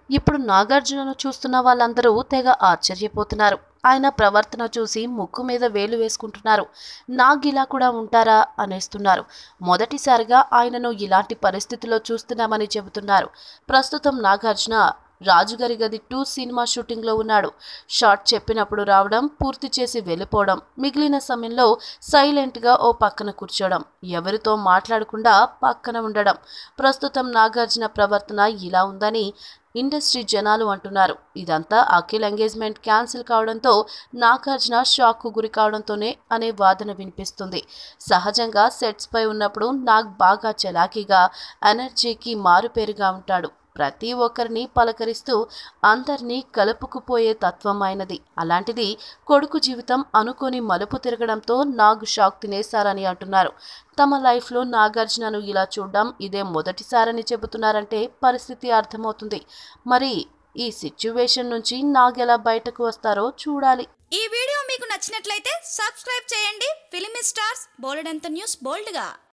ఇప్పుడు నాగార్జునను చూస్తున్న వాళ్ళందరూ తెగ ఆశ్చర్యపోతున్నారు ఆయన ప్రవర్తన చూసి ముక్కు మీద వేలు వేసుకుంటున్నారు నాగ్ ఇలా కూడా ఉంటారా అనేస్తున్నారు మొదటిసారిగా ఆయనను ఇలాంటి పరిస్థితిలో చూస్తున్నామని చెబుతున్నారు ప్రస్తుతం నాగార్జున రాజుగారి గది టూ సినిమా షూటింగ్లో ఉన్నాడు షార్ట్ చెప్పినప్పుడు రావడం పూర్తి చేసి వెళ్ళిపోవడం మిగిలిన సమయంలో సైలెంట్గా ఓ పక్కన కూర్చోవడం ఎవరితో మాట్లాడకుండా పక్కన ఉండడం ప్రస్తుతం నాగార్జున ప్రవర్తన ఇలా ఉందని ఇండస్ట్రీ జనాలు అంటున్నారు ఇదంతా అఖిల్ ఎంగేజ్మెంట్ క్యాన్సిల్ కావడంతో నాగార్జున షాక్కు గురి కావడంతోనే అనే వాదన వినిపిస్తుంది సహజంగా సెట్స్ పై ఉన్నప్పుడు నాగ్ బాగా చలాకీగా ఎనర్జీకి మారుపేరుగా ఉంటాడు ప్రతి ఒక్కరిని పలకరిస్తూ అందరినీ కలుపుకుపోయే తత్వం ఆయనది అలాంటిది కొడుకు జీవితం అనుకోని మలుపు తిరగడంతో నాగ్ షాక్ తినేశారని అంటున్నారు తమ లైఫ్లో నాగార్జునను ఇలా చూడడం ఇదే మొదటిసారని చెబుతున్నారంటే పరిస్థితి అర్థమవుతుంది మరి ఈ సిచ్యువేషన్ నుంచి నాగ్ ఎలా బయటకు వస్తారో చూడాలి ఈ వీడియో మీకు నచ్చినట్లయితే సబ్స్క్రైబ్ చేయండి ఫిలిమి స్టార్స్ బోలెడంత న్యూస్ బోల్డ్గా